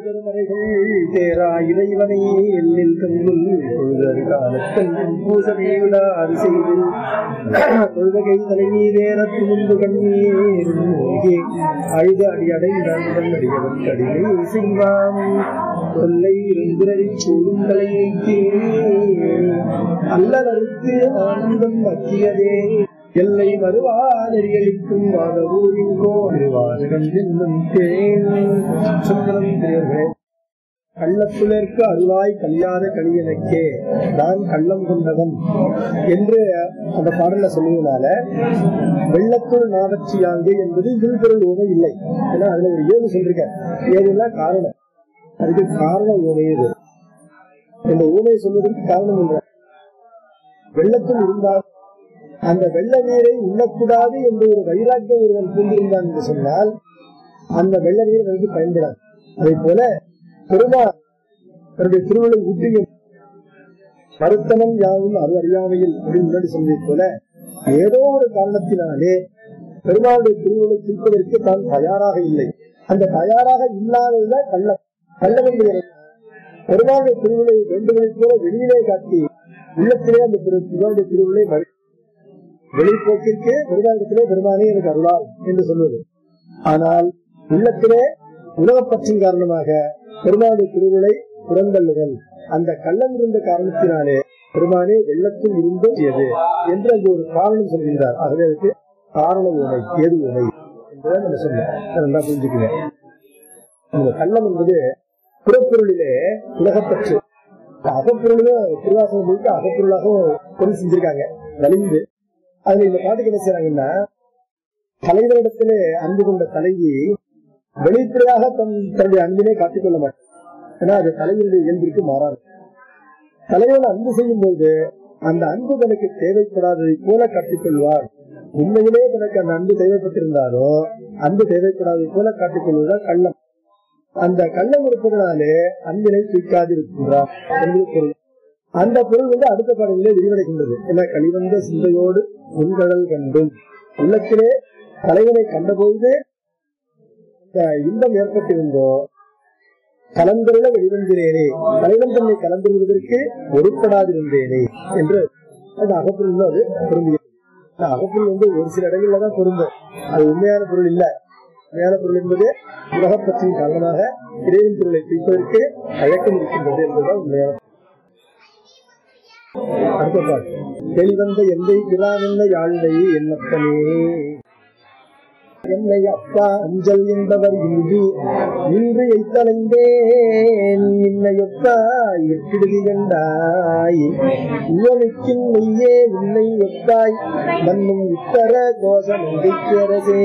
பெருமறைகள் தேரா இறைவனை எண்ணில் கண்ணுள் பொழுதற் காலத்தில் பூசனை விடாது செய்து தொழுகை தலைமீதேற துணிந்து கண்ணீர் மூழ்கி அழுத அடி அடைந்தான் அடியவன் கடினை செய்வான் தொல்லை இருந்திரை சூடும் தலையை அல்லலறுத்து ஆனந்தம் மத்தியதே எல்லை வருவா நெறியளிக்கும் வாதவூரின் கோருவார்கள் என்னும் தேன் சுந்தரம் தேவர்களே கள்ளப்புலர்க்கு அருளாய் கல்யாண கலியனுக்கே நான் கள்ளம் கொண்டவன் என்று அந்த பாடல சொல்லுவதனால வெள்ளத்துள் நாவச்சியாங்கு என்பது விழுப்பொருள் உணவு இல்லை ஏன்னா அதுல ஒரு ஏழு சொல்லிருக்க ஏழுனா காரணம் அதுக்கு காரணம் உமையது இந்த ஊமை சொல்வதற்கு காரணம் இல்லை வெள்ளத்தில் இருந்தால் அந்த வெள்ள நீரை உண்ணக்கூடாது என்று ஒரு வைராக்கியம் ஒருவன் பூண்டிருந்தான் என்று சொன்னால் அந்த வெள்ள நீர் அவனுக்கு பயன்படாது அதே போல பெருமாள் தன்னுடைய திருவிழை ஊட்டியும் மறுத்தனம் யாவும் அது அறியாமையில் அப்படின்னு முன்னாடி சொன்னதை போல ஏதோ ஒரு காரணத்தினாலே பெருமாளுடைய திருவிழை தீர்ப்பதற்கு தான் தயாராக இல்லை அந்த தயாராக இல்லாததுதான் கள்ளம் கள்ளம் என்கிறது பெருமாளுடைய திருவிழை வேண்டுமென போல வெளியிலே காட்டி உள்ளத்திலே அந்த பெருமாளுடைய திருவிழை மறு வெளிப்போக்கிற்கு பெருமாளிடத்திலே பெருமானே எனக்கு அருளால் என்று சொல்வது ஆனால் உள்ளத்திலே உலகப்பற்றின் காரணமாக பெருமாளுடைய திருவிழை புறந்தள்ளுதல் அந்த கள்ளம் இருந்த காரணத்தினாலே பெருமானே வெள்ளத்தில் இருந்தும் எது என்று அங்கு ஒரு காரணம் சொல்கின்றார் ஆகவே அதுக்கு காரண உணை ஏது உணை என்றுதான் நம்ம சொன்னோம் நல்லா புரிஞ்சுக்குவேன் இந்த கள்ளம் என்பது புறப்பொருளிலே உலகப்பற்று அகப்பொருளும் திருவாசகம் முழுக்க அகப்பொருளாக பொருள் செஞ்சிருக்காங்க வலிந்து அதுல இந்த பாட்டுக்கு என்ன செய்யறாங்கன்னா தலைவரிடத்திலே அன்பு கொண்ட தலைவி வெளிப்படையாக தன் தன்னுடைய அன்பினை காட்டிக்கொள்ள மாட்டார் ஏன்னா அது தலைவருடைய இயல்பிற்கு மாறாது தலைவன் அன்பு செய்யும் போது அந்த அன்பு தனக்கு தேவைப்படாததை போல காட்டிக்கொள்வார் உண்மையிலே தனக்கு அந்த அன்பு தேவைப்பட்டிருந்தாலும் அன்பு தேவைப்படாததை போல காட்டிக்கொள்வதுதான் கள்ளம் அந்த கள்ளம் இருப்பதனாலே அன்பினை தூக்காதிருக்கின்றார் என்பது பொருள் அந்த பொருள் வந்து அடுத்த பாடலிலே விரிவடைகின்றது என கழிவந்த சிந்தையோடு உண்கடல் கண்டும் உள்ளத்திலே தலைவனை கண்டபோது இன்பம் ஏற்பட்டிருந்தோ கலந்துள்ள வெளிவந்தினேனே தலைவன் தன்னை கலந்துருவதற்கு ஒருப்படாதிருந்தேனே என்று அது அகப்பொருள் அது பொருந்துகிறது அகப்பொருள் வந்து ஒரு சில இடங்கள்ல தான் பொருந்தும் அது உண்மையான பொருள் இல்ல உண்மையான பொருள் என்பது உலகப்பற்றின் காரணமாக இறைவன் பொருளை பிடிப்பதற்கு அழக்கம் இருக்கின்றது என்பதுதான் உண்மையான அடுத்த பாட்டு வெளிவந்த எந்தை பிரானென்ன யாழ்வை என்னப்பனே என்னை அப்பா அஞ்சல் என்பவர் இன்றி இன்று எய்த்தலைந்தேன் இன்னையொப்பா எட்டிடுதி கண்டாய் உவனுக்கின் மெய்யே உன்னை ஒப்பாய் மண்ணும் இத்தர கோஷம் எங்கைக்கிறதே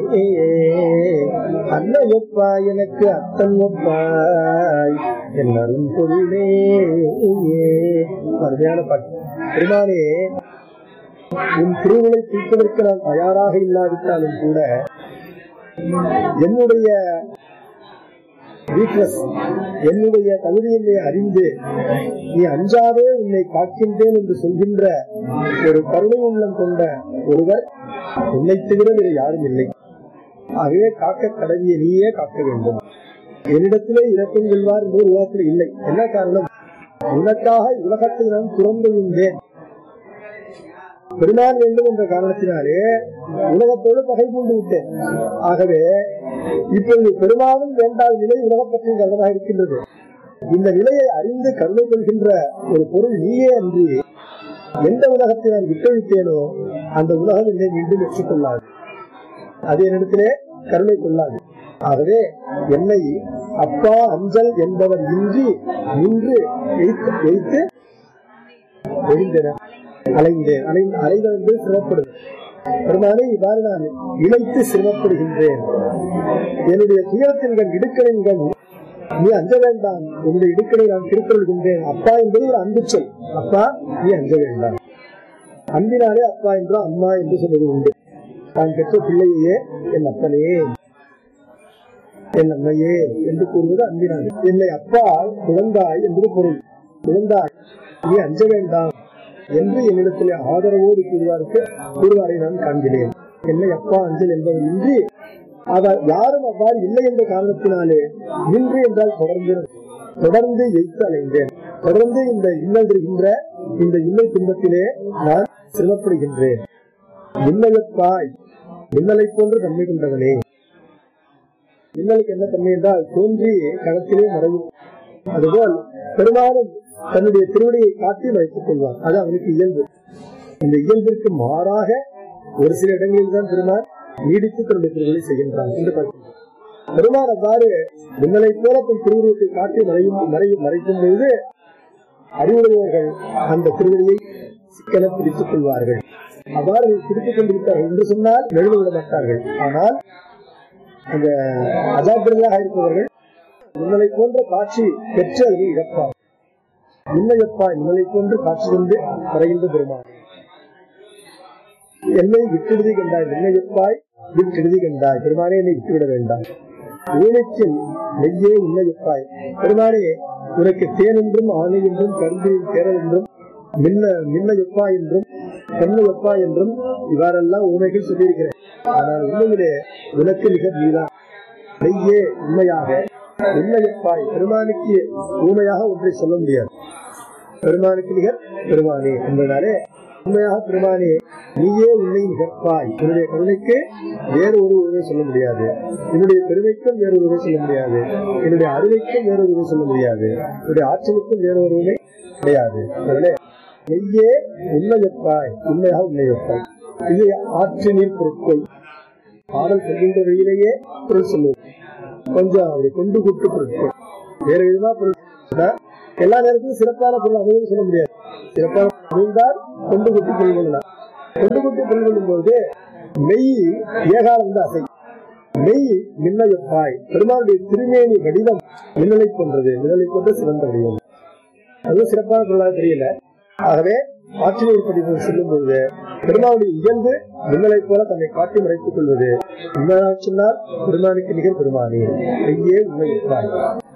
அன்னையொப்பா எனக்கு அத்தன் ஒப்பாய் என்னரும் பொருளே அருமையான பாட்டு பெருமானே உன் திருவிழை தீர்ப்பதற்கு நான் தயாராக இல்லாவிட்டாலும் கூட என்னுடைய வீக்னஸ் என்னுடைய தகுதியினை அறிந்து நீ அஞ்சாதே உன்னை காக்கின்றேன் என்று சொல்கின்ற ஒரு கருணை உள்ளம் கொண்ட ஒருவர் உன்னை தவிர வேறு யாரும் இல்லை ஆகவே காக்க கடவிய நீயே காக்க வேண்டும் என்னிடத்திலே இறக்கம் கொள்வார் என்று உலகத்தில் இல்லை என்ன காரணம் உனக்காக உலகத்தை நான் துறந்து விழுந்தேன் பெருமான் வேண்டும் என்ற காரணத்தினாலே உலகத்தோடு பகை பூண்டு விட்டேன் ஆகவே இப்பொழுது பெருமானும் வேண்டாத நிலை உலகப்பற்றின் கண்டதாக இருக்கின்றது இந்த நிலையை அறிந்து கருணை கொள்கின்ற ஒரு பொருள் நீயே அன்றி எந்த உலகத்தை நான் விட்டழித்தேனோ அந்த உலகம் என்னை மீண்டும் ஏற்றுக்கொள்ளாது அது என்னிடத்திலே கருணை கொள்ளாது ஆகவே என்னை அப்பா அஞ்சல் என்பவர் இன்றி நின்று எய்த்து எழுந்தனர் அலைந்தேன் அலைந்து அலைதல் என்று சிரமப்படுது பெருமானே இவ்வாறு நான் இழைத்து சிரமப்படுகின்றேன் என்னுடைய துயரத்தின் கண் இடுக்கலின் கண் நீ அஞ்ச வேண்டாம் என்னுடைய இடுக்கலை நான் திருக்கொள்கின்றேன் அப்பா என்பது ஒரு அன்பு சொல் அப்பா நீ அஞ்ச வேண்டாம் அன்பினாலே அப்பா என்றோ அம்மா என்று சொல்வது உண்டு நான் பெற்ற பிள்ளையே என் அப்பனே என் அம்மையே என்று கூறுவது அன்பினாலே என்னை அப்பா குழந்தாய் என்பது பொருள் குழந்தாய் நீ அஞ்ச வேண்டாம் என்று என்னிடத்திலே ஆதரவோடு கூறுவாருக்கு கூறுவாரை நான் காண்கிறேன் என்னை அப்பா அஞ்சல் என்பவர் இன்றி அவர் யாரும் அவ்வாறு இல்லை என்ற காரணத்தினாலே இன்று என்றால் தொடர்ந்து தொடர்ந்து எய்த்து அலைந்தேன் தொடர்ந்து இந்த இன்னல் இருக்கின்ற இந்த இன்னல் துன்பத்திலே நான் சிரமப்படுகின்றேன் இன்னலப்பாய் இன்னலை போன்று தன்மை கொண்டவனே இன்னலுக்கு என்ன தன்மை என்றால் தோன்றி களத்திலே மறையும் அதுபோல் பெரும்பாலும் தன்னுடைய திருவடியை காட்டி மறைத்துக் கொள்வார் அது அவனுக்கு இயல்பு இந்த இயல்பிற்கு மாறாக ஒரு சில இடங்களில் தான் பெருமாள் நீடித்து தன்னுடைய திருவிழை செய்கின்றான் என்று பார்க்கிறோம் பெருமாள் அவ்வாறு மின்னலை போல தன் திருவுருவத்தை காட்டி மறையும் மறையும் மறைக்கும் பொழுது அறிவுடையவர்கள் அந்த திருவடியை சிக்கன பிடித்துக் கொள்வார்கள் அவ்வாறு பிடித்துக் கொண்டிருப்பார்கள் என்று சொன்னால் எழுந்து விட மாட்டார்கள் ஆனால் அந்த அஜாக்கிரதையாக இருப்பவர்கள் மின்னலை போன்ற காட்சி பெற்று அதில் இழப்பார் இன்னையப்பா இன்னலை போன்று காட்சி கொண்டு மறைகின்ற பெருமாள் என்னை விட்டெழுதி கண்டாய் என்னையப்பாய் விட்டெழுதி கண்டாய் பெருமானே என்னை விட்டுவிட வேண்டாம் ஊழைக்கில் நெய்யே இன்னையப்பாய் பெருமானே உனக்கு தேன் என்றும் ஆணை என்றும் கருந்தின் தேரல் என்றும் மின்ன மின்னையப்பா என்றும் பொன்னையப்பா என்றும் இவ்வாறெல்லாம் உண்மைகள் சொல்லியிருக்கிறேன் ஆனால் உண்மையிலே உனக்கு மிக நீதான் நெய்யே உண்மையாக உண்மையப்பாய் பெருமானுக்கு ஊமையாக ஒன்றை சொல்ல முடியாது பெருமானுக்கு நிகர் பெருமானே என்பதனாலே உண்மையாக பெருமானே நீயே உன்னை நிகழ்ப்பாய் என்னுடைய கருணைக்கு வேறு ஒரு உறவை சொல்ல முடியாது என்னுடைய பெருமைக்கும் வேறு உறவை சொல்ல முடியாது என்னுடைய அறிவைக்கும் வேறு உறவை சொல்ல முடியாது என்னுடைய ஆற்றலுக்கும் வேறு ஒரு உறவை கிடையாது அதனாலே நெய்யே உண்மையப்பாய் உண்மையாக உண்மை வைப்பாய் இது ஆற்றினில் பொருட்கள் பாடல் சொல்கின்ற வழியிலேயே பொருள் சொல்லுவது கொஞ்சம் அப்படி கொண்டு கூட்டு பொருட்கள் வேற விதமா பொருள் எல்லா நேரத்திலும் சிறப்பான பொருள் அமையும் சொல்ல முடியாது சிறப்பான அமைந்தால் கொண்டு குட்டி பொருள் கொள்ளலாம் கொண்டு குட்டி பொருள் கொள்ளும் போது மெய் ஏகாலம் வந்து அசை மெய் மின்னயப்பாய் பெருமாளுடைய திருமேனி வடிவம் மின்னலை போன்றது மின்னலை போன்ற சிறந்த வடிவம் அதுவும் சிறப்பான பொருளாக தெரியல ஆகவே ஆற்றினர் படிப்பு சொல்லும் பொழுது பெருமாளுடைய இயல்பு மின்னலை போல தன்னை காட்டி மறைத்துக் கொள்வது உண்மையாக சொன்னால் பெருமானுக்கு நிகர் பெருமானே மெய்யே உண்மை இருப்பாய்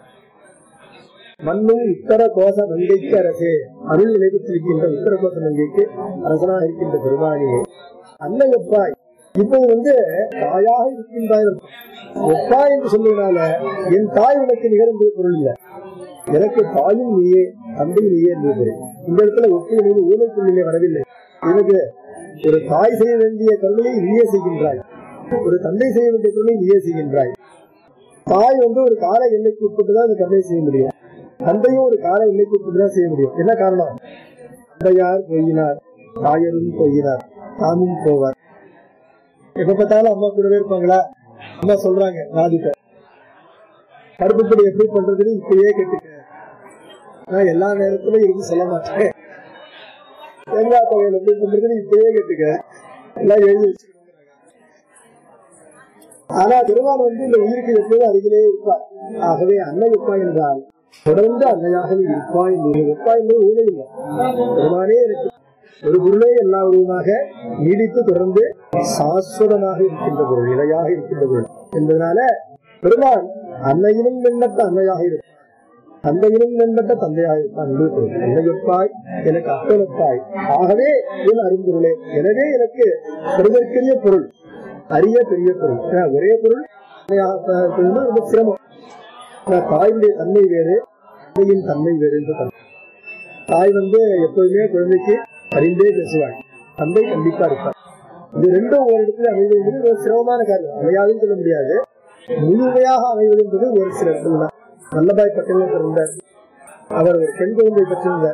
மண்ணும் உத்தர கோச மங்கைக்கு அரசே அருள் நிலைபெற்றிருக்கின்ற உத்தர கோச மங்கைக்கு அரசனாக இருக்கின்ற பெருமானே அன்னை எப்பாய் இப்போது வந்து தாயாக இருக்கின்றாய் எப்பா என்று சொல்லுவதனால என் தாய் உனக்கு நிகர் என்பது பொருள் இல்லை எனக்கு தாயும் நீயே தந்தையும் நீயே என்பது இந்த இடத்துல ஒப்பு நீ ஊமை புள்ளிலே வரவில்லை எனக்கு ஒரு தாய் செய்ய வேண்டிய கருணையை நீயே செய்கின்றாய் ஒரு தந்தை செய்ய வேண்டிய கருணையை நீயே செய்கின்றாய் தாய் வந்து ஒரு கால எல்லைக்கு உட்பட்டு தான் அந்த கருணை செய்ய முடியும் தந்தையும் ஒரு கால எல்லைக்கு உட்பட்டு தான் செய்ய முடியும் என்ன காரணம் தந்தையார் பொய்யினார் தாயரும் பொய்யினார் தாமும் போவார் எப்ப பார்த்தாலும் அம்மா கூடவே இருப்பாங்களா அம்மா சொல்றாங்க நாதிட்ட கருப்புப்படி எப்படி பண்றதுன்னு இப்பயே கேட்டுக்க நான் எல்லா நேரத்திலும் இருந்து சொல்ல மாட்டேன் தேங்காய் தொகையில் எப்படி பண்றதுன்னு இப்பயே கேட்டுக்க எல்லாம் எழுதி வச்சுக்கணும் ஆனா பெருமான் வந்து இந்த உயிருக்கு எப்போதும் அருகிலே இருப்பார் ஆகவே அன்னை எப்பா என்றால் தொடர்ந்து அன்னையாகவே இருப்பா என்று எப்பா என்பது ஊழல் இல்லை பெருமானே எனக்கு ஒரு பொருளே எல்லா உருவமாக நீடித்து தொடர்ந்து சாஸ்வதமாக இருக்கின்ற பொருள் நிலையாக இருக்கின்ற பொருள் என்பதனால பெருமான் அன்னையிலும் வெண்ணட்ட அன்னையாக இருக்கும் தந்தையிலும் வெண்பட்ட தந்தையாக இருப்பான் என்று பொருள் என்னையப்பாய் எனக்கு அப்பனப்பாய் ஆகவே என் அரும்பொருளே எனவே எனக்கு பெறுதற்கரிய பொருள் அரிய பெரிய பொருள் ஏன்னா, ஒரே பொருள் அன்னையாக இருப்பது ரொம்ப சிரமம் ஆனா, தாயினுடைய தன்மை வேறு தந்தையின் தன்மை வேறு என்று தன்மை தாய் வந்து எப்போதுமே குழந்தைக்கு அறிந்தே பேசுவாள் தந்தை கண்டிப்பா இருப்பார் இது ரெண்டும் ஒரு இடத்துல அமைவது என்பது ஒரு சிரமமான காரியம் அமையாதுன்னு சொல்ல முடியாது முழுமையாக அமைவது என்பது ஒரு சில இடத்துல தான் வல்லபாய் பட்டேல் பிறந்தார் அவர் ஒரு பெண் குழந்தை பெற்றிருந்தார்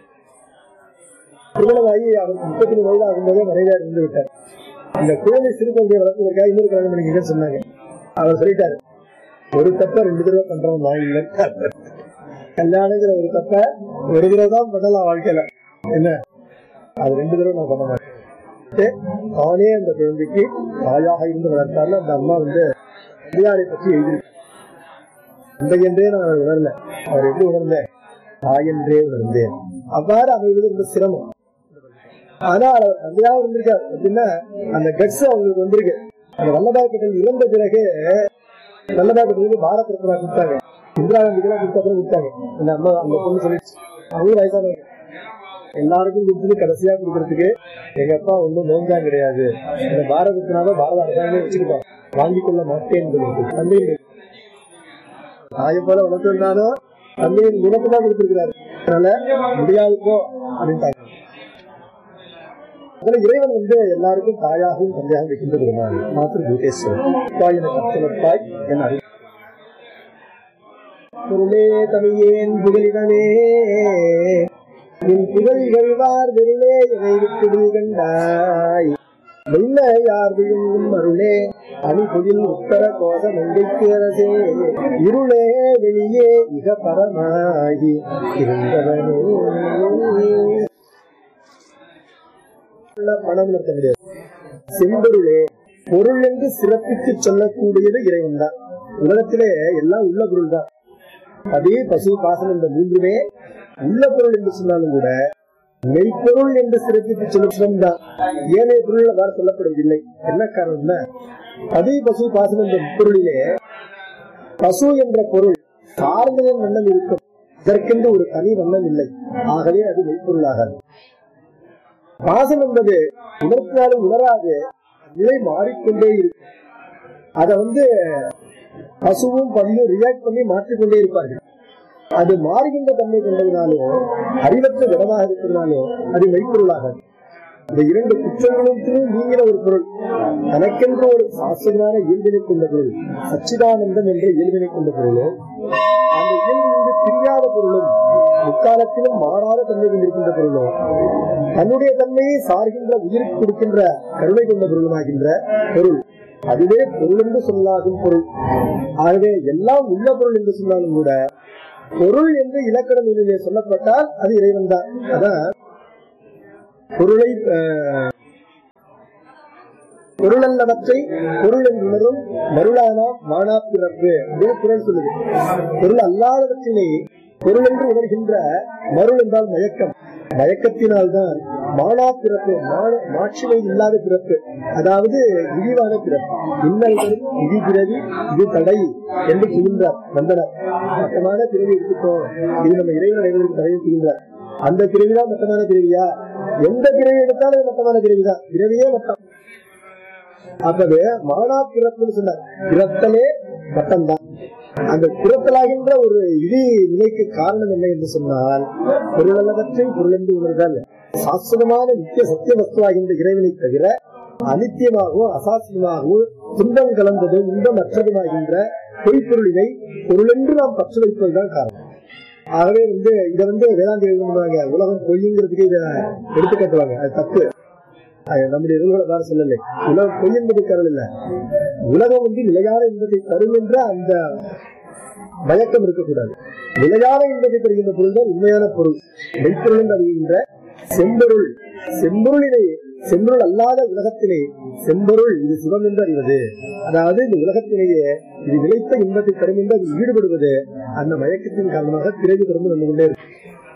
திருமணமாகி அவர் முப்பத்தி மூணு வயது ஆகும்போதே மனைவியார் இருந்து விட்டார் இந்த குழந்தை சிறு குழந்தையை வளர்ப்பதற்காக இன்னொரு கல்யாணம் பண்ணிக்க சொன்னாங்க அவர் சொல்லிட்டாரு ஒரு தப்ப ரெண்டு தடவை பண்றோம் வாங்கல கல்யாணங்கிற ஒரு தப்ப ஒரு தடவை தான் பண்ணலாம் வாழ்க்கையில என்ன அது ரெண்டு தடவை நான் பண்ண மாட்டேன் தானே அந்த குழந்தைக்கு தாயாக இருந்து வளர்த்தாலும் அந்த அம்மா வந்து பெரியாரை பற்றி எழுதியிருக்கு தந்தை என்றே நான் அதை உணரல அவர் எப்படி உணர்ந்தேன் தாய் என்றே உணர்ந்தேன் அவ்வாறு அமைவது ரொம்ப சிரமம் ஆனா அவர் தந்தையாக இருந்திருக்காரு அப்படின்னா அந்த கட்ஸ் அவங்களுக்கு வந்திருக்கு அந்த வல்லபாய் பட்டேல் இறந்த பிறகு வல்லபாய் பட்டேலுக்கு பாரத் ரத்னா கொடுத்தாங்க இந்திரா காந்திக்கு எல்லாம் கொடுத்த அப்புறம் கொடுத்தாங்க அந்த அம்மா அந்த பொண்ணு சொல்லிச்சு அவங்களும் வயசானவங்க எல்லாருக்கும் கொடுத்துட்டு கடைசியா கொடுக்கறதுக்கு எங்க அப்பா ஒண்ணும் நோஞ்சா கிடையாது இந்த பாரதத்தினால பாரத அரசாங்கம் வச்சுக்கிட்டோம் வாங்கி கொள்ள மாட்டேன் தந்தை தாயை போல வளர்த்திருந்தாலும் தந்தையின் குணத்தை தான் கொடுத்திருக்கிறாரு அதனால முடியாதுக்கோ அப்படின்ட்டாங்க அதனால இறைவன் வந்து எல்லாருக்கும் தாயாகவும் தந்தையாகவும் வைக்கின்ற பெருமாள் மாத்திரு பூதேஸ்வரன் தாய் என கற்றலத்தாய் என அறிவு பொருளே தமிழேன் புகழிடமே நின் புகழ்கள் வார் வெருளே இதை விட்டு கண்டாய் வெள்ள யார் விழுங்கும் அருளே அணிபுதில் உத்தர கோஷ மங்கைக்கு அரசே இருளே வெளியே இக பரமாகி இருந்தவனே பணம் நடத்த முடியாது செம்பொருளே பொருள் என்று சிறப்பித்து சொல்லக்கூடியது இறைவன் தான் உலகத்திலே எல்லாம் உள்ள பொருள் தான் அதே பசு பாசனம் இந்த மூன்றுமே உள்ள பொருள் என்று சொன்னாலும் கூட மெய்ப்பொருள் என்று சிறப்பித்து சொல்லும் தான் ஏனைய பொருள் அவ்வாறு சொல்லப்படுவதில்லை என்ன காரணம்னா அதே பசு பாசனம் என்ற பொருளிலே பசு என்ற பொருள் சார்ந்ததன் வண்ணம் இருக்கும் இதற்கென்று ஒரு தனி வண்ணம் இல்லை ஆகவே அது மெய்ப்பொருளாகாது பாசம் என்பது உணர்த்தினாலும் உணராது நிலை மாறிக்கொண்டே இருக்கும் அத வந்து பசுவும் பல்லும் ரியாக்ட் பண்ணி மாற்றிக்கொண்டே இருப்பார்கள் அது மாறுகின்ற தன்மை கொண்டதுனாலோ அறிவற்ற விடமாக இருக்கிறதுனாலோ அது மெய்ப்பொருளாகாது இந்த இரண்டு குற்றங்களும் நீங்கிற ஒரு பொருள் தனக்கென்று ஒரு சாஸ்திரமான இயல்பினை கொண்ட பொருள் சச்சிதானந்தம் என்ற இயல்பினை கொண்ட பொருளோ அந்த இயல்பிலிருந்து பிரியாத பொருளும் முக்காலத்திலும் மாறாத தன்மை கொண்டிருக்கின்ற பொருளோ தன்னுடைய தன்மையை சார்கின்ற உயிருக்கு கொடுக்கின்ற கருணை கொண்ட பொருளுமாகின்ற பொருள் அதுவே பொருள் என்று சொல்லாகும் பொருள் ஆகவே எல்லாம் உள்ள பொருள் என்று சொன்னாலும் கூட பொருள் என்று இலக்கண நூலிலே சொல்லப்பட்டால் அது இறைவன் தான் அதான் பொருளை அஹ், பொருளல்லவற்றை பொருள் என்றுணரும் மருளானா மானா பிறப்பு அப்படின்னு குரல் சொல்லுது பொருள் அல்லாதவற்றினை பொருள் என்று உணர்கின்ற மருள் என்றால் மயக்கம் மயக்கத்தினால்தான் மானா பிறப்பு மான- மாட்சிமை இல்லாத பிறப்பு அதாவது இழிவான பிறப்பு இன்னல்கள் இது பிறவி இது தடை என்று சொல்கின்றார் வந்தனர் மட்டமான பிறவி எடுத்துட்டோம் இது நம்ம இறைவன் அடைவதற்கு தடையை சொல்கின்றார் அந்த பிறவிதான் மட்டமான பிறவியா எந்த பிறவி எடுத்தாலும் அது மட்டமான பிறவிதான் பிறவியே மட்டம் ஆகவே மானா பிறப்புன்னு சொன்னார் பிறத்தலே மட்டம்தான் அந்த பிறத்தலாகின்ற ஒரு இடி நிலைக்கு காரணம் என்ன என்று சொன்னால் பொருளல்லவற்றை பொருளென்று உணர்தல் சாஸ்வதமான நித்திய சத்திய வஸ்துவாகின்ற இறைவனை தவிர அனித்தியமாகவும் அசாஸ்தியமாகவும் துன்பம் கலந்ததும் இன்பம் அற்றதுமாகின்ற பொய்ப்பொருளினை பொருளென்று நாம் பற்று வைப்பதுதான் காரணம் ஆகவே வந்து இதை வந்து வேதாந்தி எழுதுவாங்க உலகம் பொய்ங்கிறதுக்கு இதை எடுத்து காட்டுவாங்க அது தப்பு அது நம்முடைய நூல்களை வேற சொல்லலை உலகம் பொய் என்பது கருள் இல்ல உலகம் வந்து நிலையான இன்பத்தை தரும் என்ற அந்த மயக்கம் இருக்கக்கூடாது நிலையான இன்பத்தை தருகின்ற பொருள் தான் உண்மையான பொருள் மெய்ப்பொருள் என்று அறிகின்ற செம்பொருள் செம்பொருளினை செம்பொருள் அல்லாத உலகத்திலே செம்பொருள் இது சிவம் என்று அறிவது அதாவது இந்த உலகத்திலேயே இது நிலைத்த இன்பத்தை தரும் என்று அதில் ஈடுபடுவது அந்த மயக்கத்தின் காரணமாக பிறகு தொடர்ந்து வந்து கொண்டே இருக்கு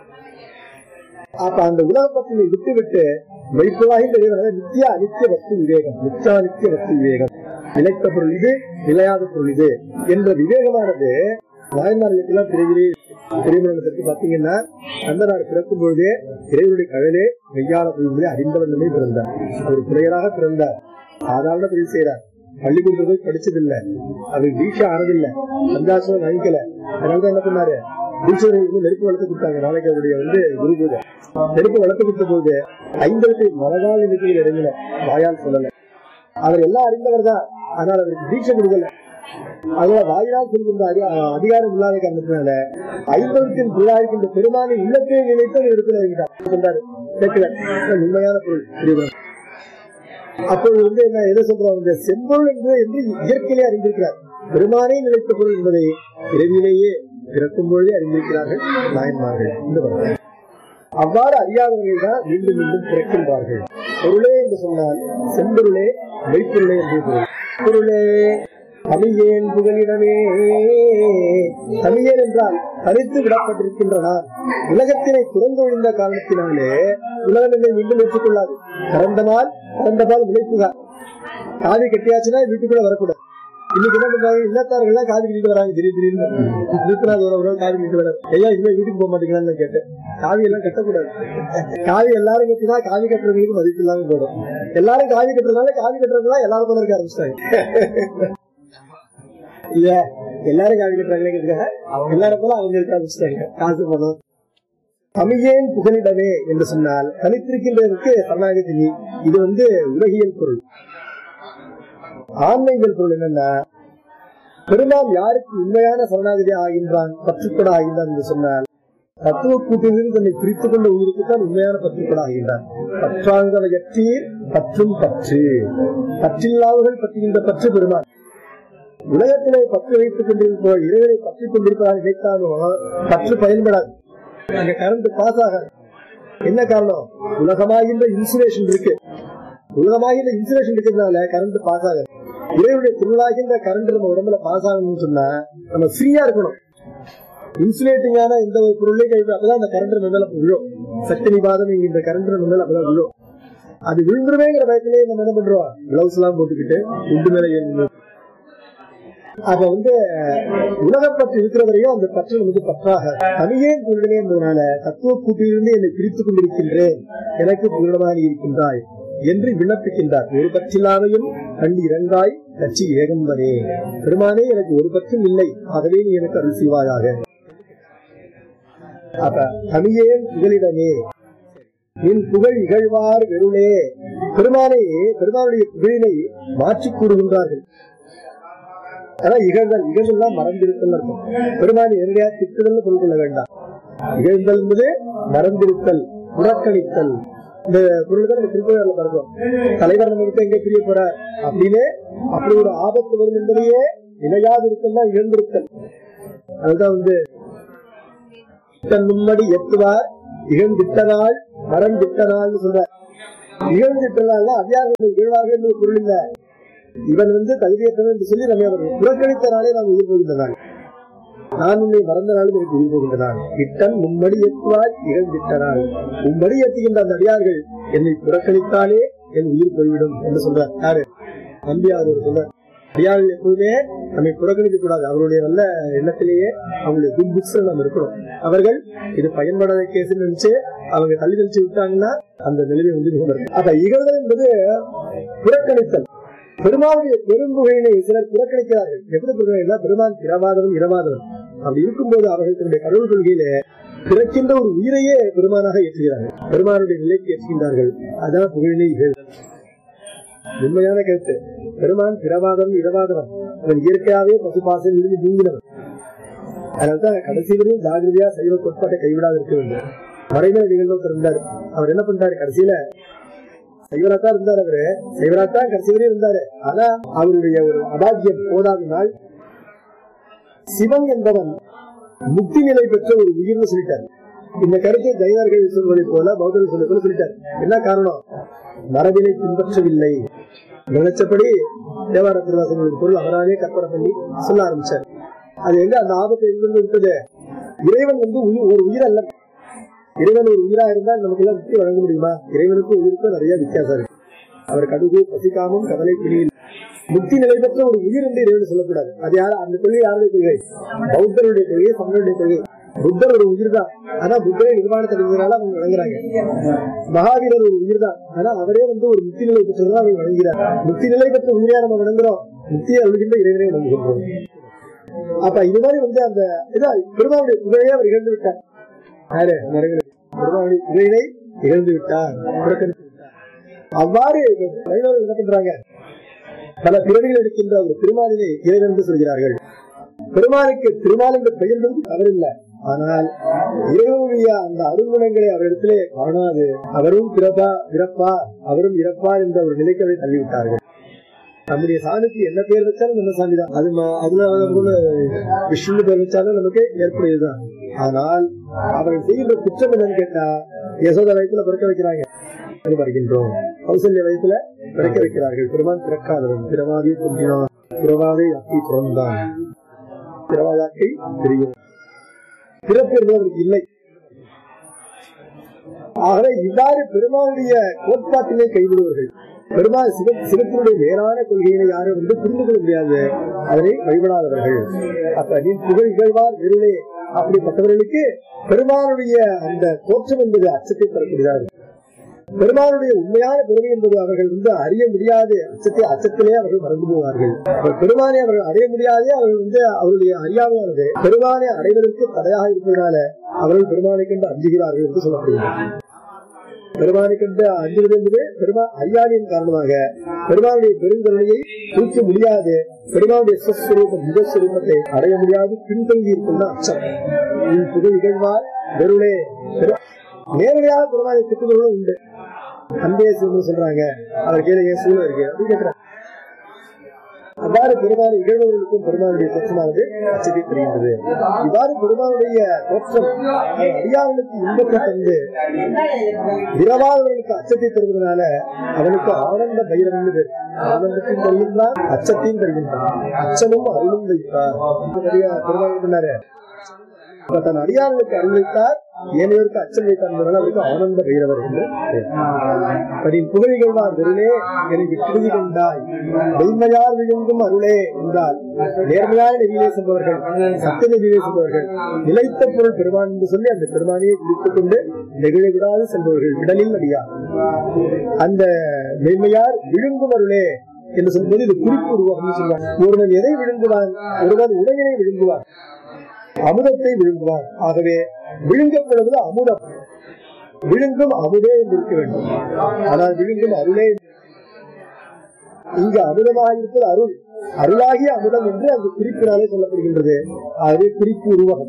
அப்ப அந்த உலக பத்தினை விட்டு விட்டு மெய்ப்பொருளாகி தெரிவது நித்திய அனித்திய வஸ்து விவேகம் நித்தியா நித்திய வஸ்து விவேகம் நிலைத்த பொருள் இது நிலையாத பொருள் இது என்ற விவேகமானது நாயன்மார்களுக்கெல்லாம் பிறவிலே திருமணத்திற்கு பாத்தீங்கன்னா அந்த நாடு பிறக்கும் பொழுதே இறைவனுடைய கழலே மெய்யான பொருள்களை அறிந்தவண்ணமே பிறந்தார் அவர் பிள்ளையராக பிறந்தார் சாதாரண தொழில் செய்யறார் பள்ளிக்கூடத்தில் போய் படிச்சதில்லை அவர் தீட்சை ஆனதில்லை சந்தாசம் வாங்கிக்கல அதனாலதான் என்ன பண்ணாரு தீட்சைகளுக்கு நெருப்பு வளர்த்து கொடுத்தாங்க நாளைக்கு அவருடைய வந்து குரு பூஜை நெருப்பு வளர்த்து கொடுத்த போது ஐம்பது மலகால் எண்ணிக்கையில் இறங்கல வாயால் சொல்லல அவர் எல்லாம் அறிந்தவர் தான் ஆனால் அவருக்கு தீட்சை கொடுக்கல அதோட வாயிலால் சொல்கின்ற அதி- அதிகாரம் இல்லாத காரணத்தினால ஐம்பதத்தின் புல்லாயிருக்கின்ற பெருமானை உள்ளத்தை நினைத்து அவர் இடத்துல இறங்கிட்டார் சொல்றாரு கேட்கல இதுதான் உண்மையான பொருள் புரியுதா? அப்போது வந்து என்ன எதை சொல்றோம் இந்த செம்பொருள் என்று என்று இயற்கையிலே அறிந்திருக்கிறார் பெருமானே நிலைத்த பொருள் என்பதை இரவிலேயே பிறக்கும் பொழுதே அறிந்திருக்கிறார்கள் நாயன்மார்கள் இந்த வகையில். அவ்வாறு அறியாதவர்கள் தான் மீண்டும் மீண்டும் பிறக்கின்றார்கள் பொருளே என்று சொன்னால் செம்பொருளே மெய்ப்பொருளே என்று பொருள் பொருளே தமிழேன் புகலிடமே தமிழேன் என்றால் தனித்து விடப்பட்டிருக்கின்ற நான் உலகத்தினை துறந்தொழிந்த காரணத்தினாலே உலகம் என்னை மீண்டும் ஏற்றுக்கொள்ளாது திறந்த நாள் திறந்த பால் விளைப்புகார் காவி கட்டியாச்சுன்னா வீட்டுக்குள்ள வரக்கூடாது இன்னைக்கு என்ன பண்றாங்க இல்லத்தார்கள் எல்லாம் காது கிட்டு வராங்க திடீர் திடீர்னு நிறுத்தினாது ஒரு ஒரு காது கிட்டு வராது ஐயா இனிமே வீட்டுக்கு போக மாட்டீங்களான்னு நான் கேட்டேன் காவி எல்லாம் கட்டக்கூடாது காவி எல்லாரும் கட்டினா காவி கட்டுறவங்களுக்கு மதிப்பு இல்லாம போயிடும் எல்லாரும் காவி கட்டுறதுனால காவி கட்டுறதுனால எல்லாரும் போல இருக்க ஆரம்பிச்சிட்டாங்க இல்ல எல்லாரும் காவி கட்டுறாங்களேங்கிறதுக்காக எல்லாரும் போல அவங்க இருக்க ஆரம்பிச்சிட்டாங்க காசு பணம் தமிழேன் புகலிடமே என்று சொன்னால் தனித்திருக்கின்றதற்கு சரணாகதி நீ. இது வந்து உலகியல் பொருள் ஆன்மீகல் பொருள் என்னன்னா பெருமான் யாருக்கு உண்மையான சரணாகதி ஆகின்றான் பற்றுக்கொட ஆகின்றான் என்று சொன்னால் தத்துவ கூட்டிலிருந்து தன்னை பிரித்துக் கொண்ட உயிருக்கு தான் உண்மையான பற்றுக்கொட ஆகின்றான் பற்றாங்கவையற்றீர் பற்றும் பற்று பற்றில்லாதவர்கள் பற்றுகின்ற பற்று பெருமான் உலகத்திலே பற்று வைத்துக் கொண்டிருப்ப இறைவனை பற்றிக் கொண்டிருப்பதாக நினைத்தாலும் பற்று பயன்படாது அங்க கரண்ட் பாஸ் ஆகாது என்ன காரணம் உலகமாகின்ற இன்சுலேஷன் இருக்கு உலகமாகின்ற இன்சுலேஷன் இருக்கிறதுனால கரண்ட் பாஸ் ஆகாது இறைவனுடைய திருவிழாகின்ற கரண்ட் நம்ம உடம்புல பாஸ் ஆகணும்னு சொன்னா நம்ம ஃப்ரீயா இருக்கணும் இன்சுலேட்டிங்கான எந்த ஒரு பொருளையும் கை அப்பதான் அந்த கரண்ட் நம்ம மேல விழும் சக்தி நிபாதம் என்கின்ற கரண்ட் நம்ம மேல அப்பதான் விழும் அது விழுந்துருவேங்கிற பயத்திலேயே நம்ம என்ன பண்றோம் கிளவுஸ் எல்லாம் போட்டுக்கிட்டு உண்டு மேல ஏறி அப்ப வந்து உலகப்பற்று இருக்கிற வரையும் அந்த பற்று நமக்கு பற்றாக தனியே பொருளே என்பதனால தத்துவ கூட்டிலிருந்து என்னை பிரித்துக் கொண்டிருக்கின்றேன் எனக்கு பூரணமாக இருக்கின்றாய் என்று விண்ணப்பிக்கின்றார் ஒரு பற்றில்லாமையும் கண்டு இறங்காய் கட்சி ஏகம்பனே பெருமானே எனக்கு ஒரு பற்றும் இல்லை ஆகவே நீ எனக்கு அருள் செய்வாயாக அப்ப தமிழேன் புகலிடமே நின் புகழ் இகழ்வார் வெறுளே பெருமானை பெருமானுடைய புகழினை மாற்றிக் கூறுகின்றார்கள் அதான் இகழ்தல் இகழ்தல் மறந்திருத்தல் அர்த்தம் பெருமானி நேரடியா திட்டுதல் பொருள் கொள்ள வேண்டாம் இகழ்தல் என்பது மறந்திருத்தல் புறக்கணித்தல் இந்த பொருள் தான் திருப்பதில பார்க்கிறோம் தலைவர் நம்ம விட்டு எங்க பிரிய போறார் அப்படின்னு அப்படி ஒரு ஆபத்து வரும் என்பதையே நிலையாது இருக்கல் தான் இழந்திருத்தல் அதுதான் வந்து தன் மும்மடி எத்துவார் இகழ்ந்திட்டனால் மறந்திட்டனால் சொல்ற இகழ்ந்திட்டனால் அதிகாரிகள் இகழ்வாக என்பது பொருள் இல்ல இவன் வந்து தகுதியற்றவன் என்று சொல்லி நம்மை அவர் புறக்கணித்த நாளே நாம் உயிர் போகின்ற நாள் நான் உன்னை மறந்த நாளும் எனக்கு உயிர் போகின்ற நாள் இட்டன் மும்மடி எத்துவாய் இகழ்ந்திட்ட நாள் உம்மடி எத்துகின்ற அந்த அடியார்கள் என்னை புறக்கணித்தாலே என் உயிர் போய்விடும் என்று சொல்றார் யாரு நம்பியார் சொல்றார் அடியார்கள் எப்போதுமே நம்மை புறக்கணிக்க கூடாது அவருடைய நல்ல எண்ணத்திலேயே அவங்களுடைய குட் புக்ஸ் நம்ம இருக்கணும் அவர்கள் இது பயன்படாத கேஸ் நினைச்சு அவங்க தள்ளி தெளிச்சு விட்டாங்கன்னா அந்த நிலைமை வந்து மிக வரும். அப்ப இகழ்தல் என்பது புறக்கணித்தல் பெருமாளுடைய பெரும்புகையினை சிலர் புறக்கணிக்கிறார்கள் எப்படி புறக்கணிக்கிறா பெருமான் பிறவாதவன் இரவாதவன் அப்படி இருக்கும்போது அவர்கள் தன்னுடைய கடவுள் கொள்கையில பிறக்கின்ற ஒரு உயிரையே பெருமானாக ஏற்றுகிறார்கள் பெருமானுடைய நிலைக்கு ஏற்றுகின்றார்கள் அதான் புகழினை இகழ்தல் உண்மையான கருத்து பெருமான் பிறவாதவன் இரவாதவன் அவன் இயற்கையாவே பசுபாசம் இருந்து நீங்கினவன் அதனால்தான் கடைசி வரையும் ஜாகிரதையா சைவ கோட்பாட்டை கைவிடாது இருக்க வேண்டும் மறைமுறை நிகழ்வு இருந்தார் அவர் என்ன பண்றாரு கடைசியில சைவராத்தான் இருந்தார் அவரு சைவராத்தான் கடைசி வரையும் இருந்தாரு ஆனா அவருடைய ஒரு அபாக்கியம் போதாத நாள் சிவன் என்பவன் முக்தி நிலை பெற்ற ஒரு உயிர்னு சொல்லிட்டார் இந்த கருத்தை ஜைனர்கள் சொல்வதை போல பௌத்தர்கள் சொல்வதை போல சொல்லிட்டார் என்ன காரணம் மரபினை பின்பற்றவில்லை நினைச்சபடி தேவார திருவாசங்களின் பொருள் அவராலே கற்பனை பண்ணி சொல்ல ஆரம்பிச்சார் அது எங்க அந்த ஆபத்து எங்கிருந்து விட்டது இறைவன் வந்து உயிர் ஒரு உயிர் அல்ல இறைவன் ஒரு உயிரா இருந்தால் நமக்கு எல்லாம் முக்தி வழங்க முடியுமா இறைவனுக்கும் உயிருக்கும் நிறைய வித்தியாசம் இருக்கு அவர் கடுகு பசிக்காமும் கவலை பிணியில் முக்தி நிலை பெற்ற ஒரு உயிர் என்று இறைவன் சொல்லக்கூடாது அது யாரு அந்த கொள்கை யாருடைய கொள்கை பௌத்தருடைய கொள்கை சமணருடைய கொள்கை புத்தர் ஒரு உயிர் தான் ஆனா புத்தரை நிர்வாணத்தை அடைந்ததுனால அவங்க வழங்குறாங்க மகாவீரர் ஒரு உயிர் தான் ஆனா அவரே வந்து ஒரு முக்தி நிலை பெற்றதுதான் அவங்க வழங்குகிறார் முக்தி நிலை பெற்ற உயிரையா நம்ம வணங்குறோம் முக்தியை அழுகின்ற இறைவனை வணங்குகின்றோம் அப்ப இது மாதிரி வந்து அந்த இதான் பெருமாவுடைய புகழையே அவர் இழந்து விட்டார் யாரு நரகர் பெருமாவுடைய புகழை இழந்து விட்டார் புறக்கணித்து விட்டார் அவ்வாறு வைணவர்கள் என்ன பண்றாங்க பல பிறவிகள் எடுக்கின்ற ஒரு திருமாலினை இறைவன் என்று சொல்கிறார்கள் பெருமானுக்கு திருமால் என்று பெயர் தவறில்லை ஆனால் இறைவனுடைய அந்த அருங்குணங்களை அவரிடத்திலே காணாது அவரும் பிறப்பா பிறப்பா அவரும் இறப்பார் என்ற ஒரு நிலைக்கு அவரை தள்ளிவிட்டார்கள் நம்முடைய சாமிக்கு என்ன பேர் வச்சாலும் நம்ம சாமி தான் அது ம- அதுல கூட விஷ்ணு பேர் வச்சாலும் நமக்கு ஏற்புடையதுதான் ஆனால் அவர்கள் செய்கின்ற குற்றம் என்னன்னு கேட்டா யசோத வயசுல பிறக்க வைக்கிறாங்க அது வருகின்றோம் கௌசல்ய வயசுல பிறக்க வைக்கிறார்கள் பெருமான் பிறக்காதவன் பிறவாதி தோன்றினான் பிறவாதை அக்கி பிறந்தான் பிறவாதாக்கை தெரியும் பிறப்பு என்பது அவருக்கு இல்லை ஆகவே இவ்வாறு பெருமானுடைய கோட்பாட்டினை கைவிடுவர்கள் பெருமாள் சிவ சிவத்தினுடைய மேலான கொள்கையினை யாரும் வந்து புரிந்து கொள்ள முடியாது அதனை வழிபடாதவர்கள் அப்ப நீ புகழ் இகழ்வார் வெறுளே அப்படிப்பட்டவர்களுக்கு பெருமானுடைய அந்த தோற்றம் என்பது அச்சத்தை தரக்கூடியதாக இருக்கும். பெருமானுடைய உண்மையான பெருமை என்பது அவர்கள் வந்து அறிய முடியாது அச்சத்தை அச்சத்திலே அவர்கள் மறந்து போவார்கள் அப்ப பெருமானை அவர்கள் அடைய முடியாதே அவர்கள் வந்து அவருடைய அறியாமையானது பெருமானை அடைவதற்கு தடையாக இருப்பதனால அவர்கள் பெருமானை கண்டு அஞ்சுகிறார்கள் என்று சொல்லப்படுகிறது பெருமானை கண்டு அஞ்சுவது என்பது பெருமா அறியாமையின் காரணமாக பெருமானுடைய பெருங்கருணையை தூக்க முடியாது பெருமானுடைய சுஸ்வரூபம் நிஜஸ்வரூபத்தை அடைய முடியாது பின்தங்கி இருக்கும் அச்சம் உன் புகழ் இகழ்வார் வெறுளே பெரு- நேரடியாக பெருமானை திட்டுபவர்களும் உண்டு அன்பே சிவன் சொல்றாங்க அவர் கீழே சூழல் இருக்கு அப்படின்னு கேட்கிறாங்க அவ்வாறு பெருமாள் இகழ்வர்களுக்கும் பெருமாளுடைய தோற்றமானது அச்சத்தை தெரிகின்றது இவ்வாறு பெருமாளுடைய தோற்றம் அடியார்களுக்கு இன்பத்தை தந்து விரவாதவர்களுக்கு அச்சத்தை தருவதனால அவனுக்கு ஆனந்த பைரவன் பேர் ஆனந்தத்தையும் தருகின்றான் அச்சத்தையும் தருகின்றான் அச்சமும் அருளும் வைப்பார் பெருமாள் சொன்னாரு அப்ப தன் அடியார்களுக்கு அருள் வைத்தார் ஏனையோருக்கு அச்சம் வைத்தார் என்பதால் அவருக்கு ஆனந்த பைரவர் என்று பெயர். பதின் புகழிகழ்வார் வெறுளே எனக்கு திருதி கொண்டாய் மெய்மையார் விழுங்கும் அருளே என்றால் நேர்மையான நெறியிலே செல்பவர்கள் சத்திய நெறியிலே செல்பவர்கள் நிலைத்த பொருள் பெருமான் என்று சொல்லி அந்த பெருமானையை பிடித்துக் கொண்டு நெகிழ விடாது செல்பவர்கள் விடலில் அடியார் அந்த மெய்மையார் விழுங்கும் அருளே என்று சொல்லும்போது இது குறிப்பு உருவாகும் சொல்வார் ஒருவன் எதை விழுங்குவான் ஒருவன் உணவினை விழுங்குவான் அமுதத்தை விழுங்குவார் ஆகவே விழுங்கப்படுவது அமுதம் விழுங்கும் அமுதே என்று இருக்க வேண்டும் ஆனால் விழுங்கும் அருளே இங்கு அமுதமாக இருப்பது அருள் அருளாகிய அமுதம் என்று அந்த குறிப்பினாலே சொல்லப்படுகின்றது ஆகவே குறிப்பு உருவகம்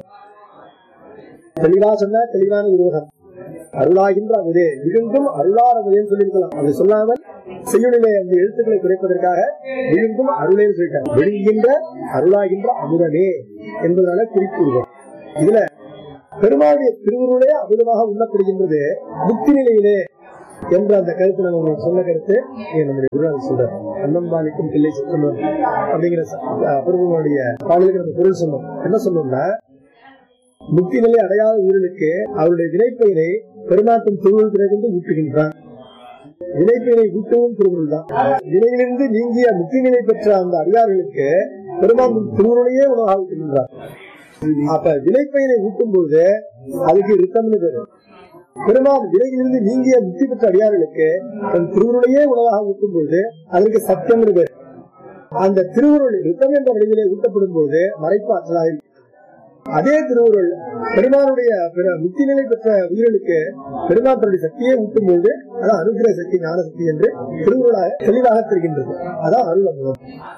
தெளிவா சொன்னா தெளிவான உருவகம் அருளாகின்ற அமுதே விழுங்கும் அருளார் அமுதேன்னு சொல்லியிருக்கலாம் அது சொல்லாமல் செய்யுளிலே அந்த எழுத்துக்களை குறைப்பதற்காக விழுங்கும் அருளே சொல்லிட்டாங்க விழுங்குகின்ற அருளாகின்ற அமுதமே என்பதனால குறிப்பு உருவம் இதுல பெருமாளுடைய திருவுருளே அமுதமாக உண்ணப்படுகின்றது முக்தி நிலையிலே என்ற அந்த கருத்து நம்ம உங்களுக்கு சொன்ன கருத்து இங்க நம்முடைய குருநாதர் சொல்றார் அன்னம்பாலிக்கும் பிள்ளை சித்தமம் அப்படிங்கிற பெருமாளுடைய பாடலுக்கு நம்ம பொருள் சொன்னோம் என்ன சொன்னோம்னா முக்தி நிலை அடையாத உயிர்களுக்கு அவருடைய வினைப்பயனை பெருமாட்டம் திருவுள் பிறகு ஊட்டுகின்றான் வினைப்பயனை ஊட்டவும் திருவுள் தான் வினையிலிருந்து நீங்கிய முக்தி நிலை பெற்ற அந்த அடியார்களுக்கு பெருமாட்டம் திருவுருளையே உணவாக ஊட்டுகின்றார் அப்ப வினைப்பயனை ஊட்டும் போது அதுக்கு ரித்தம்னு பேரு பெருமாள் விலையிலிருந்து நீங்கிய முக்தி பெற்ற அடியார்களுக்கு தன் திருவுருளையே உணவாக ஊட்டும் பொழுது அதற்கு சத்தியம்னு பேர் அந்த திருவுருள் ரித்தம் என்ற வடிவிலே ஊட்டப்படும் போது மறைப்பாற்றலாக இருக்கு. அதே திருவுருள் பெருமானுடைய பிற- முக்தி நிலை பெற்ற உயிர்களுக்கு பெருமாள் தன்னுடைய சக்தியை ஊட்டும் போது அதான் அனுகிரக சக்தி ஞான சக்தி என்று திருவுருளாக தெளிவாக தெரிகின்றது அதான் அருள் அமுதம்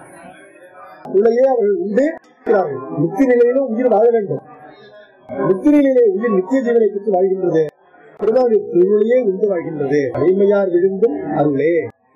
உள்ளேயே அவர்கள் உண்டு இருக்கிறார்கள். முக்தி நிலையிலும் உயிர் வாழ வேண்டும் முக்தி நிலையிலே உயிர் நித்திய ஜீவனை பெற்று வாழ்கின்றது பெருமாளுடைய திருவுருளையே உண்டு வாழ்கின்றது அடிமையார் விழுந்தும் அருளே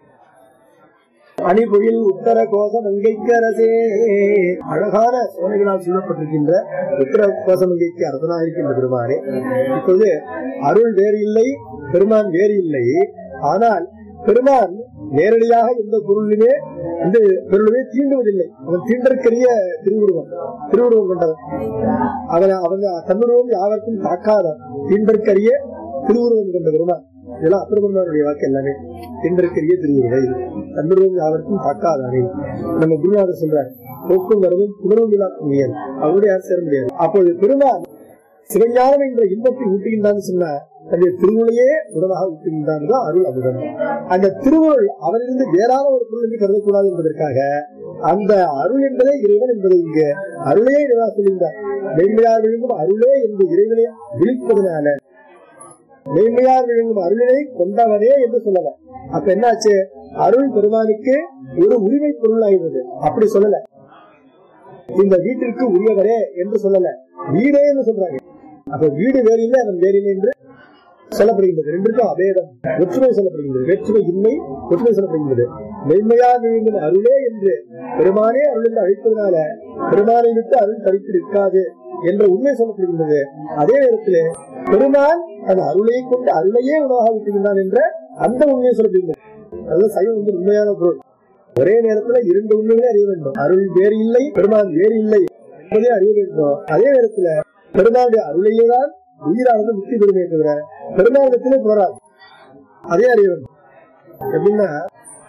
அணிபொழில் உத்தர கோசம் அங்கைக்கு அரசே அழகான சோனைகளால் சூழப்பட்டிருக்கின்ற உத்தர கோசம் அங்கைக்கு அரசனாக இருக்கின்ற பெருமானே இப்போது அருள் வேறு இல்லை பெருமான் வேறு இல்லை ஆனால் பெருமான் நேரடியாக எந்த பொருளிலுமே இந்த பொருளுமே தீண்டுவதில்லை அவன் தீண்டற்கரிய திருவுருவம் திருவுருவம் கொண்டவன் அவன் அவங்க தன்னுருவம் யாவருக்கும் தாக்காதான் தீண்டற்கரிய திருவுருவம் கொண்ட பெருமான் இதெல்லாம் அப்பெருமானுடைய வாக்கு எல்லாமே தீண்டற்கரிய திருவுருவை தன்னுருவம் யாவருக்கும் தாக்காதானே நம்ம குருநாதர் சொல்றார் போக்கும் வரவும் புணர்வும் இல்லா புண்ணியன் அவருடைய யாரும் சேர முடியாது அப்போது பெருமான் சிவஞானம் என்ற இன்பத்தை ஊட்டுகின்றான்னு சொன்னா தன்னுடைய திருவுளையே உணவாக ஊட்டுகின்றான் தான் அருள் அமுதம் அந்த திருவுருள் அவனிருந்து வேறான ஒரு பொருள் என்று கருதக்கூடாது என்பதற்காக அந்த அருள் என்பதே இறைவன் என்பதை இங்கு அருளே இறைவனா சொல்லுகிறார் மெய்மையார் விழுங்கும் அருளே என்று இறைவனை விழிப்பதனால மெய்மையார் விழுங்கும் அருளினை கொண்டவனே என்று சொல்லலாம் அப்ப என்னாச்சு அருள் பெருமானுக்கு ஒரு உரிமை பொருள் ஆகிறது அப்படி சொல்லல இந்த வீட்டிற்கு உரியவரே என்று சொல்லல வீடே என்று சொல்றாங்க அப்ப வீடு வேறு இல்லை அவன் வேறு இல்லை என்று சொல்லப்படுகின்றது ரெண்டுக்கும் அபேதம் ஒற்றுமை சொல்லப்படுகின்றது வேற்றுமை இன்மை ஒற்றுமை சொல்லப்படுகின்றது மெய்மையா விழுங்கும் அருளே என்று பெருமானே அருள் என்று அழைப்பதனால பெருமானை விட்டு அருள் தரித்து நிற்காது என்ற உண்மை சொல்லப்படுகின்றது அதே நேரத்தில் பெருமான் தன் அருளையை கொண்டு அருளையே உணவாக விட்டுகின்றான் என்ற அந்த உண்மையை சொல்லப்படுகின்றது அதுதான் சைவம் வந்து உண்மையான பொருள் ஒரே நேரத்துல இரண்டு உண்மைகளை அறிய வேண்டும் அருள் வேறு இல்லை பெருமான் வேறு இல்லை என்பதை அறிய வேண்டும் அதே நேரத்துல பெருமாளுடைய அருளையே தான் உயிரானது முக்தி பெருமையை தவிர பெருமாளிடத்திலே தொடராது அதே அறிய வேண்டும் எப்படின்னா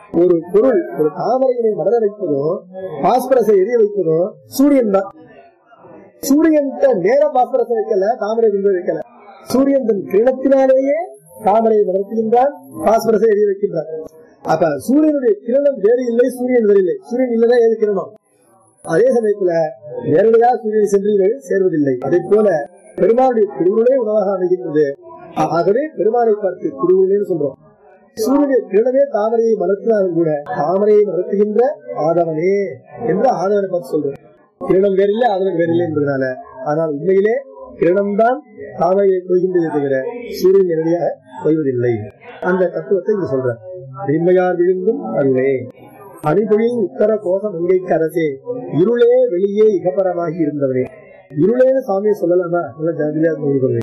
ஒரு பொருள் ஒரு தாமரையினை மலர வைப்பதோ பாஸ்பரஸை எரிய வைப்பதோ சூரியன் தான் சூரியன் நேர பாஸ்பரஸை வைக்கல தாமரை கொண்டு வைக்கல சூரியன் தன் கிரணத்தினாலேயே தாமரையை வளர்த்துகின்றான் பாஸ்பரஸை எரிய வைக்கின்றான் அப்ப சூரியனுடைய கிரணம் வேறு இல்லை சூரியன் வேறு இல்லை சூரியன் இல்லதான் ஏது கிரணம் அதே சமயத்துல நேரடியாக சூரியன் சென்று இவை சேர்வதில்லை அதே போல பெருமாளுடைய திருவுருளே உணவாக அமைகின்றது ஆகவே பெருமாளை பார்த்து திருவுருளேன்னு சொல்றோம் சூரியனுடைய கிரணமே தாமரையை வளர்த்தினாலும் கூட தாமரையை வளர்த்துகின்ற ஆதவனே என்று ஆதவனை பார்த்து சொல்றோம் கிரணம் வேறில்லை ஆதவன் வேறில்லை என்பதனால ஆனால் உண்மையிலே கிரணம்தான் தாமரையை கொய்கின்றதை தவிர சூரியன் நேரடியாக கொய்வதில்லை அந்த தத்துவத்தை இங்க சொல்றேன் இன்மையார் விழுந்தும் அருளே அணிபொழில் உத்தர கோஷ மங்கைக்கு அரசே இருளே வெளியே இகப்பரமாகி இருந்தவனே இருளேன்னு சாமியை சொல்லலாமா நல்ல ஜாதியா கொள்வேன்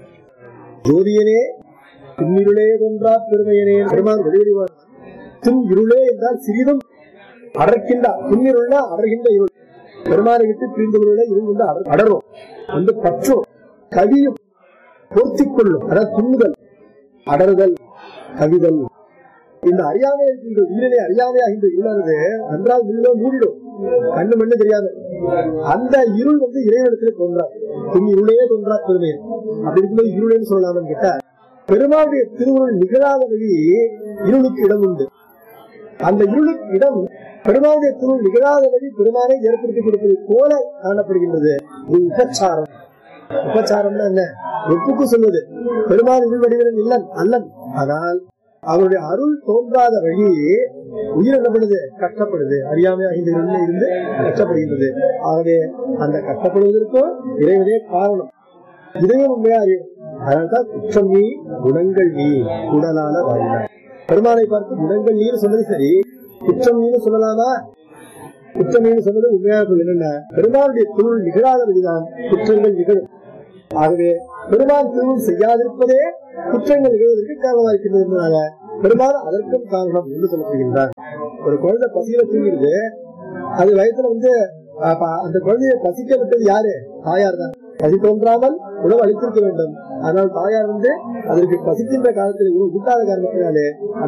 ஜோதியனே பின்னிருளே ஒன்றா பெருமையனே பெருமான் வெளியிடுவார் தின் இருளே என்றால் சிறிதும் அடர்க்கின்றார் பின்னிருள்னா அடர்கின்ற இருள் பெருமானை விட்டு பிரிந்தவர்களே இருள் வந்து அடர் அடரும் வந்து பற்றும் கவியும் பொருத்திக் கொள்ளும் அதாவது துண்ணுதல் அடறுதல் கவிதல் இந்த அறியாமை இருக்கின்ற உயிரிலே அறியாமையாகின்ற இருளானது நன்றாக உள்ள மூடிடும் கண்ணு மண்ணு தெரியாது அந்த இருள் வந்து இறைவனத்திலே தோன்றாது பின் இருளே தோன்றா பெருமை அப்படி இருக்கும்போது இருளேன்னு சொல்லலாம்னு கேட்டா பெருமாளுடைய திருவுருள் நிகழாத வழி இருளுக்கு இடம் உண்டு அந்த இருளுக்கு இடம் பெருமாளுடைய திருவுள் நிகழாத வழி பெருமானை ஏற்படுத்தி கொடுப்பது போல காணப்படுகின்றது இது உபச்சாரம் உபச்சாரம்னா என்ன ஒப்புக்கு சொல்வது பெருமாள் இருள் வடிவிலும் இல்லன் அல்லன் ஆனால் அவருடைய அருள் தோன்றாத வழி உயிர் என்ன பண்ணுது கஷ்டப்படுது அறியாமையாக இந்த இருளில் இருந்து கஷ்டப்படுகின்றது ஆகவே அந்த கஷ்டப்படுவதற்கும் இறைவனே காரணம் இதையும் உண்மையா அறியும் அதனால்தான் குற்றம் நீ குணங்கள் நீ உடலால வாழ்ந்தார் பெருமானை பார்த்து குணங்கள் நீன்னு சொன்னது சரி குற்றம் நீன்னு சொல்லலாமா குற்றம் நீன்னு சொன்னது உண்மையாக சொல்லுங்க பெருமானுடைய தொழில் நிகழாத வழிதான் குற்றங்கள் நிகழும் ஆகவே பெருமான் திருவுள் செய்யாதிருப்பதே குற்றங்கள் நிகழ்வதற்கு காரணமாக இருக்கின்றது என்பதாக பெருமாள் அதற்கும் காரணம் என்று சொல்லப்படுகின்றார் ஒரு குழந்தை பசியில தூங்கிடுது அது வயசுல வந்து அப்ப அந்த குழந்தையை பசிக்க விட்டது யாரு தாயார் தான் பசி தோன்றாமல் உணவு அளித்திருக்க வேண்டும் ஆனால் தாயார் வந்து அதற்கு பசிக்கின்ற காலத்தில் உணவு ஊட்டாத காரணத்தினாலே